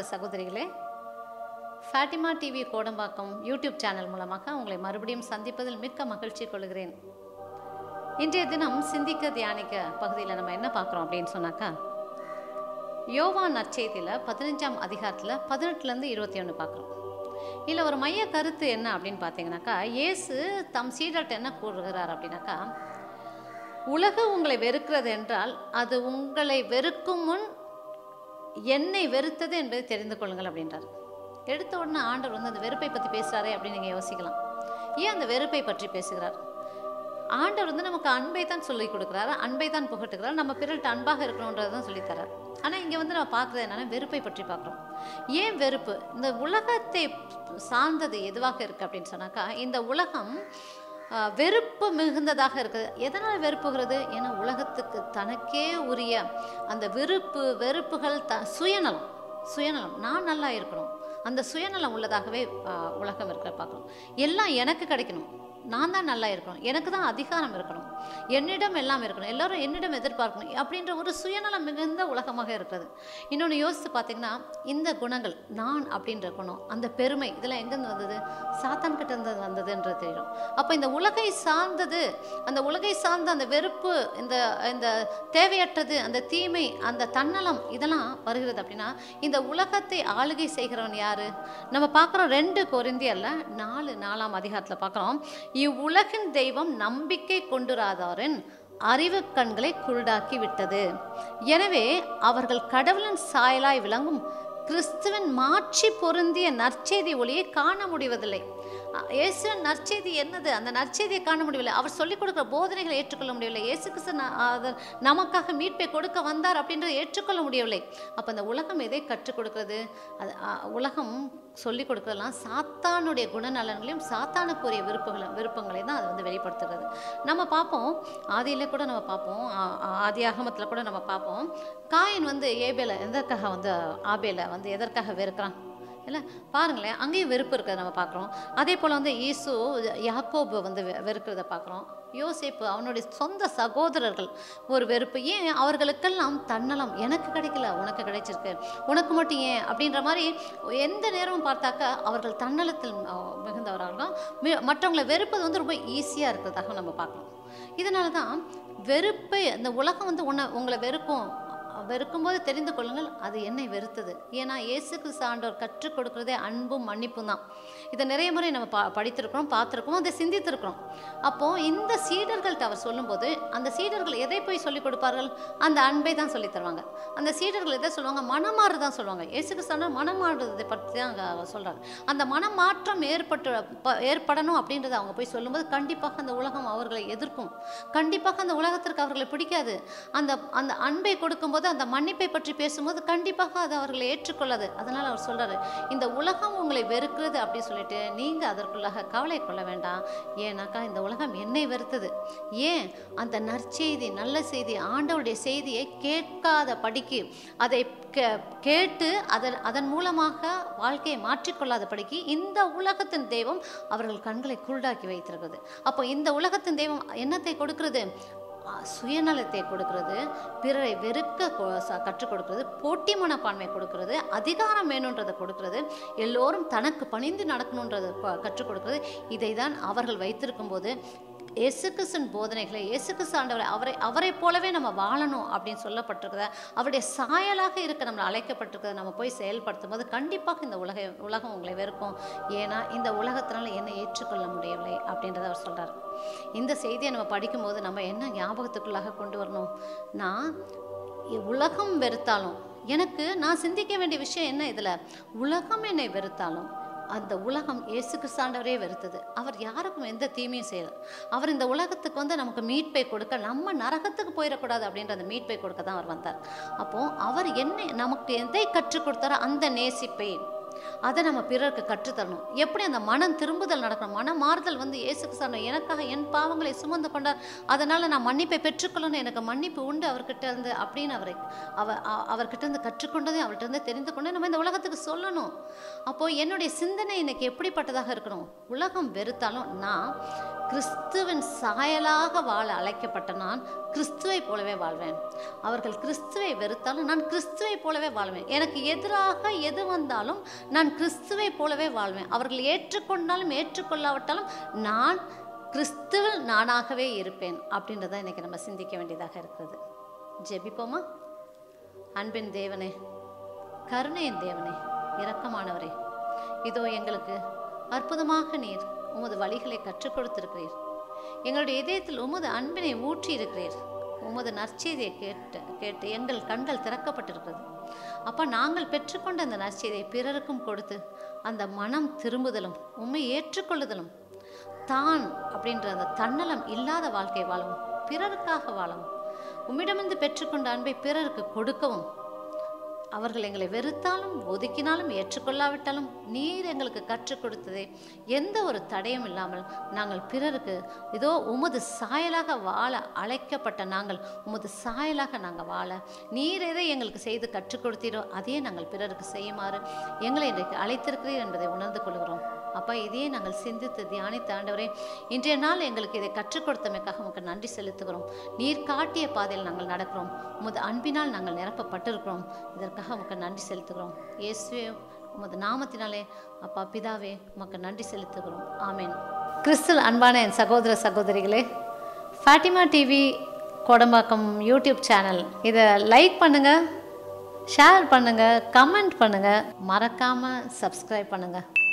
சகோதரிகளே Fatima TV Kodambakkam YouTube channel மூலமாக உங்களை மறுபடியும் சந்திப்பதில் மிக்க மகிழ்ச்சி கொள்கிறேன் இன்றைய தினம் சிந்திக்க தியானிக்க பகுதியில் நம்ம என்ன பார்க்குறோம் அப்படின்னு சொன்னாக்கா யோவான் நற்செய்தியில் பதினஞ்சாம் அதிகாரத்தில் பதினெட்டுலேருந்து இருபத்தி ஒன்று பார்க்குறோம் இதில் ஒரு மைய கருத்து என்ன அப்படின்னு பார்த்தீங்கன்னாக்கா இயேசு தம் சீடர்கிட்ட என்ன கூறுகிறார் அப்படின்னாக்கா உலகம் உங்களை வெறுக்கிறது என்றால் அது உங்களை வெறுக்கும் முன் என்னை வெறுத்தது என்பதை தெரிந்து கொள்ளுங்கள் அப்படின்றார் எடுத்த உடனே ஆண்டவர் வந்து அந்த வெறுப்பை பற்றி பேசுகிறாரே அப்படின்னு நீங்கள் யோசிக்கலாம் ஏன் அந்த வெறுப்பை பற்றி பேசுகிறார் ஆண்டவர் வந்து நமக்கு அன்பை தான் சொல்லி கொடுக்குறாரு அன்பை தான் புகட்டுகிறார் நம்ம பிறர்கிட்ட அன்பாக இருக்கணுன்றதை தான் சொல்லித்தரார் ஆனால் இங்கே வந்து நம்ம பார்க்குறது என்னன்னா வெறுப்பை பற்றி பார்க்குறோம் ஏன் வெறுப்பு இந்த உலகத்தை சார்ந்தது எதுவாக இருக்குது அப்படின்னு சொன்னாக்கா இந்த உலகம் ஆஹ், வெறுப்பு மிகுந்ததாக இருக்குது எதனால் வெறுப்புகிறது ஏன்னா உலகத்துக்கு தனக்கே உரிய அந்த விருப்பு வெறுப்புகள் த சுயநலம் சுயநலம் நான் நல்லா இருக்கணும் அந்த சுயநலம் உள்ளதாகவே ஆஹ், உலகம் இருக்க பார்க்கணும் எல்லாம் எனக்கு கிடைக்கணும் நான் தான் நல்லா இருக்கணும் எனக்கு தான் அதிகாரம் இருக்கணும் என்னிடம் எல்லாம் இருக்கணும் எல்லாரும் என்னிடம் எதிர்பார்க்கணும் அப்படின்ற ஒரு சுயநலம் மிகுந்த உலகமாக இருக்கிறது இன்னொன்று யோசித்து பார்த்தீங்கன்னா இந்த குணங்கள் நான் அப்படின்ற குணம் அந்த பெருமை இதெல்லாம் எங்கேருந்து வந்தது சாத்தான் கிட்ட இருந்து வந்ததுன்றது தெரியும் அப்போ இந்த உலகை சார்ந்தது அந்த உலகை சார்ந்த அந்த வெறுப்பு இந்த இந்த தேவையற்றது அந்த தீமை அந்த தன்னலம் இதெல்லாம் வருகிறது அப்படின்னா இந்த உலகத்தை ஆளுகை செய்கிறவன் யாரு நம்ம பார்க்குறோம் ரெண்டு கொரிந்தியல்ல நாலு நாலாம் அதிகாரத்தில் பார்க்குறோம் இவ்வுலகின் தெய்வம் நம்பிக்கை கொண்டுராதாரின் அறிவு கண்களை குருடாக்கி விட்டது எனவே அவர்கள் கடவுளின் சாயலாய் விளங்கும் கிறிஸ்துவின் மாட்சி பொருந்திய நற்செய்தி ஒளியை காண முடிவதில்லை அ- இயேசுவின் நற்செய்தி என்னது அந்த நற்செய்தியை காண முடியவில்லை அவர் சொல்லிக் கொடுக்குற போதனைகளை ஏற்றுக்கொள்ள முடியவில்லை இயேசு கிறிஸ்து ந- அது நமக்காக மீட்பை கொடுக்க வந்தார் அப்படின்றத ஏற்றுக்கொள்ள முடியவில்லை அப்போ அந்த உலகம் எதை கற்றுக் கொடுக்கிறது அது அ, உலகம் சொல்லிக் கொடுக்கறதெல்லாம் சாத்தானுடைய குணநலன்களையும் சாத்தானுக்குரிய விருப்பங்களை விருப்பங்களை தான் அது வந்து வெளிப்படுத்துகிறது நம்ம பார்ப்போம் ஆதியில கூட நம்ம பார்ப்போம் ஆ- ஆ- ஆதி ஆகமத்தில் கூட நம்ம பார்ப்போம் காயின் வந்து ஏபேல எதற்காக வந்து ஆபேல வந்து எதற்காக வெறுக்கிறான் இல்லை பாருங்களேன் அங்கேயும் வெறுப்பு இருக்கிறத நம்ம பார்க்குறோம் அதே போல் வந்து ஈசு யாக்கோபு வந்து வெ- வெறுக்கிறத பார்க்குறோம் யோசேப்பு அவனுடைய சொந்த சகோதரர்கள் ஒரு வெறுப்பு ஏன் அவர்களுக்கெல்லாம் தன்னலம் எனக்கு கிடைக்கல உனக்கு கிடைச்சிருக்கு உனக்கு மட்டும் ஏன் அப்படின்ற மாதிரி எந்த நேரமும் பார்த்தாக்கா அவர்கள் தன்னலத்தில் அஹ், மிகுந்தவராக மி- மற்றவங்களை வெறுப்பது வந்து ரொம்ப ஈஸியாக இருக்கிறதாக நம்ம பார்க்கலாம் இதனால தான் வெறுப்பை அந்த உலகம் வந்து உன்னை உங்களை வெறுக்கும் வெறுக்கும்போது தெரிந்து கொள்ளுங்கள் அது என்னை வெறுத்தது ஏன்னா இயேசு கிறிஸ்து ஆண்டவர் கற்றுக் கொடுக்கிறதே அன்பும் மன்னிப்பும் தான் இதை நிறைய முறை நம்ம பா படித்திருக்கிறோம் பார்த்துருக்கோம் அதை சிந்தித்திருக்கிறோம் அப்போது இந்த சீடர்கள்ட்ட அவர் சொல்லும்போது அந்த சீடர்கள் எதை போய் சொல்லிக் கொடுப்பார்கள் அந்த அன்பை தான் சொல்லித் தருவாங்க அந்த சீடர்கள் எதை சொல்லுவாங்க மனமாறு தான் சொல்லுவாங்க இயேசு கிறிஸ்து மனமாறுறதை பற்றி தான் அங்கே அவர் சொல்கிறார் அந்த மனமாற்றம் ஏற்பட்டு ப- ஏற்படணும் அப்படின்றத அவங்க போய் சொல்லும்போது கண்டிப்பாக அந்த உலகம் அவர்களை எதிர்க்கும் கண்டிப்பாக அந்த உலகத்திற்கு அவர்களை பிடிக்காது அந்த அந்த அன்பை கொடுக்கும்போது அந்த மன்னிப்பை பற்றி பேசும்போது கண்டிப்பாக அது அவர்களை ஏற்றுக்கொள்ளாது அதனால் அவர் சொல்றாரு இந்த உலகம் உங்களை வெறுக்கிறது அப்படின்னு சொல்லிட்டு நீங்கள் அதற்குள்ளாக கவலை கொள்ள வேண்டாம் ஏன்னாக்கா இந்த உலகம் என்னை வெறுத்தது ஏன் அந்த நற்செய்தி நல்ல செய்தி ஆண்டவருடைய செய்தியை கேட்காத படிக்கு அதை கே- கேட்டு அதன் அதன் மூலமாக வாழ்க்கையை மாற்றிக்கொள்ளாத படிக்கு இந்த உலகத்தின் தெய்வம் அவர்கள் கண்களை குருடாக்கி வைத்திருக்கிறது அப்போ இந்த உலகத்தின் தெய்வம் என்னத்தை கொடுக்கிறது ஆ, சுயநலத்தை கொடுக்கிறது பிறரை வெறுக்க கொ- ச- கற்றுக் கொடுக்கிறது போட்டி மனப்பான்மை கொடுக்கிறது அதிகாரம் வேணுன்றதை கொடுக்கிறது எல்லோரும் தனக்கு பணிந்து நடக்கணுன்றதை ப- கற்றுக் கொடுக்கிறது இதை தான் அவர்கள் வைத்திருக்கும் போது இயேசு கிறிஸ்துவின் போதனைகளை இயேசு கிறிஸ்து ஆண்டவரை அவரை அவரை போலவே நம்ம வாழணும் அப்படின்னு சொல்லப்பட்டிருக்கிறத அவருடைய சாயலாக இருக்க நம்மளை அழைக்கப்பட்டிருக்கிறத நம்ம போய் செயல்படுத்தும் போது கண்டிப்பாக இந்த உலக உலகம் உங்களை வெறுக்கும் ஏன்னா இந்த உலகத்தினால என்னை ஏற்றுக்கொள்ள முடியவில்லை அப்படின்றத அவர் சொல்றார் இந்த செய்தியை நம்ம படிக்கும்போது நம்ம என்ன ஞாபகத்துக்குள்ளாக கொண்டு வரணும் நான் இ- உலகம் வெறுத்தாலும் எனக்கு நான் சிந்திக்க வேண்டிய விஷயம் என்ன இதில் உலகம் என்னை வெறுத்தாலும் அந்த உலகம் இயேசு கிறிஸ்தாண்டவரே வெறுத்தது அவர் யாருக்கும் எந்த தீமையும் செய்யல அவர் இந்த உலகத்துக்கு வந்து நமக்கு மீட்பை கொடுக்க நம்ம நரகத்துக்கு போயிடக்கூடாது அப்படின்ற அந்த மீட்பை கொடுக்க தான் அவர் வந்தார் அப்போ அவர் என்ன நமக்கு எதை கற்றுக் கொடுத்தாரோ அந்த நேசிப்பை அதை நம்ம பிறருக்கு கற்றுத்தரணும் எப்படி அந்த மனம் திரும்புதல் நடக்கணும் மன மாறுதல் வந்து இயேசு கிறிஸ்து எனக்காக என் பாவங்களை சுமந்து கொண்டார் அதனால் நான் மன்னிப்பை பெற்றுக்கொள்ளணும் எனக்கு மன்னிப்பு உண்டு அவர்கிட்ட இருந்து அப்படின்னு அவரை அவ அ- அவர்கிட்ட இருந்து கற்றுக்கொண்டதை அவர்கிட்ட இருந்து தெரிந்து கொண்டு நம்ம இந்த உலகத்துக்கு சொல்லணும் அப்போது என்னுடைய சிந்தனை இன்னைக்கு எப்படிப்பட்டதாக இருக்கணும் உலகம் வெறுத்தாலும் நான் கிறிஸ்துவின் சாயலாக வாழ அழைக்கப்பட்ட நான் கிறிஸ்துவை போலவே வாழ்வேன் அவர்கள் கிறிஸ்துவை வெறுத்தாலும் நான் கிறிஸ்துவை போலவே வாழ்வேன் எனக்கு எதிராக எது வந்தாலும் நான் கிறிஸ்துவை போலவே வாழ்வேன் அவர்கள் ஏற்றுக்கொண்டாலும் ஏற்றுக்கொள்ளாவிட்டாலும் நான் கிறிஸ்துவில் நானாகவே இருப்பேன் அப்படின்றத இன்னைக்கு நம்ம சிந்திக்க வேண்டியதாக இருக்கிறது ஜெபிப்போமா அன்பின் தேவனே கருணையின் தேவனே இரக்கமானவரே இதோ எங்களுக்கு அற்புதமாக நீர் உமது வழிகளை கற்றுக் கொடுத்திருக்கிறீர் எங்களுடைய இதயத்தில் உமது அன்பினை ஊற்றி இருக்கிறீர் உமது நற்செய்தியை கேட்டு கேட்டு எங்கள் கண்கள் திறக்கப்பட்டிருக்கிறது அப்போ நாங்கள் பெற்றுக்கொண்ட அந்த நற்செய்தியை பிறருக்கும் கொடுத்து அந்த மனம் திரும்புதலும் உண்மை ஏற்றுக்கொள்ளுதலும் தான் அப்படின்ற அந்த தன்னலம் இல்லாத வாழ்க்கை வாழவும் பிறருக்காக வாழவும் உம்மிடமிருந்து பெற்றுக்கொண்ட அன்பை பிறருக்கு கொடுக்கவும் அவர்கள் எங்களை வெறுத்தாலும் ஒதுக்கினாலும் ஏற்றுக்கொள்ளாவிட்டாலும் நீர் எங்களுக்கு கற்றுக் கொடுத்ததே எந்த ஒரு தடையும் இல்லாமல் நாங்கள் பிறருக்கு இதோ உமது சாயலாக வாழ அழைக்கப்பட்ட நாங்கள் உமது சாயலாக நாங்கள் வாழ நீர் எதை எங்களுக்கு செய்து கற்றுக் கொடுத்தீரோ அதையே நாங்கள் பிறருக்கு செய்யுமாறு எங்களை இன்றைக்கு அழைத்திருக்கிறீர் என்பதை உணர்ந்து கொள்கிறோம் அப்பா இதையே நாங்கள் சிந்தித்து தியானித்த ஆண்டவரே இன்றைய நாள் எங்களுக்கு இதை கற்றுக் கொடுத்தமைக்காக உமக்கு நன்றி செலுத்துகிறோம் நீர் காட்டிய பாதையில் நாங்கள் நடக்கிறோம் உமது அன்பினால் நாங்கள் நிரப்பப்பட்டிருக்கிறோம் இதற்காக உமக்கு நன்றி செலுத்துகிறோம் இயேசுவே உமது நாமத்தினாலே அப்பா பிதாவே உமக்கு நன்றி செலுத்துகிறோம் ஆமேன் கிறிஸ்துவ அன்பான என் சகோதர சகோதரிகளே Fatima TV Kodambakkam YouTube channel இதை லைக் பண்ணுங்கள் ஷேர் பண்ணுங்கள் கமெண்ட் பண்ணுங்கள் மறக்காமல் சப்ஸ்கிரைப் பண்ணுங்கள்